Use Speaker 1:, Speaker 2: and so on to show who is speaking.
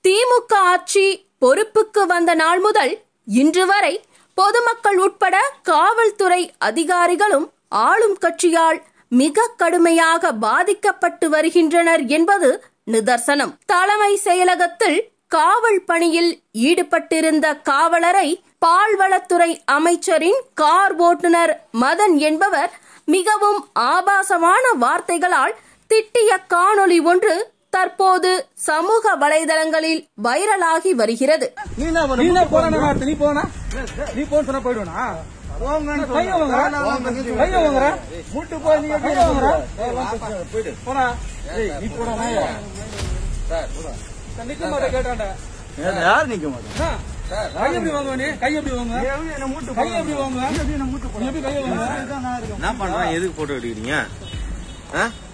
Speaker 1: திமுக ஆட்சி பொறுப்புக்கு வந்த நாள் முதல் இன்று வரை பொதுமக்கள் உட்பட காவல்துறை அதிகாரிகளும் ஆளும் கட்சியால் மிக கடுமையாக பாதிக்கப்பட்டு வருகின்றனர் என்பது நிதர்சனம் தலைமை செயலகத்தில் காவல் பணியில் ஈடுபட்டிருந்த காவலரை பால்வளத்துறை அமைச்சரின் கார் ஓட்டுநர் மதன் என்பவர் மிகவும் ஆபாசமான வார்த்தைகளால் திட்டிய காணொளி ஒன்று தற்போது சமூக வலைதளங்களில் வைரலாகி வருகிறது
Speaker 2: நீ என்ன பண்ண?
Speaker 3: நீ என்ன
Speaker 2: முட்டு
Speaker 3: போனா
Speaker 2: போடணும்.
Speaker 3: நான் நீ போனா நீ போன்னு சொன்னா போயிடுவா
Speaker 2: போங்கன்னு
Speaker 3: கைய
Speaker 2: சொல்றேன்.
Speaker 3: வாங்குற
Speaker 2: போங்கன்னு சொல்றேன்.
Speaker 3: கைய வாங்குற
Speaker 2: முட்டு போய் நீ எப்படி
Speaker 3: கைய வாங்குற
Speaker 2: ஏய், வா, பசங்க, போயிடு.
Speaker 3: போனா ஏய் நீ போடா நாயா நிக்க மாட்டே கேட்டாண்டா
Speaker 2: யார் நிக்க மாட்டேன்
Speaker 3: கை எப்படி வாங்குவ நீ கை எப்படி வாங்குவ
Speaker 2: என்ன முட்டு
Speaker 3: கை எப்படி வாங்குவ
Speaker 2: எப்படி என்ன முட்டு
Speaker 3: நீ எப்படி கைய வாங்குவ
Speaker 2: போடுறேன்? நான் இருக்கேன்.
Speaker 4: என்ன பண்றான் எதுக்கு போட்டோ எடுக்கிறீங்க ஆ?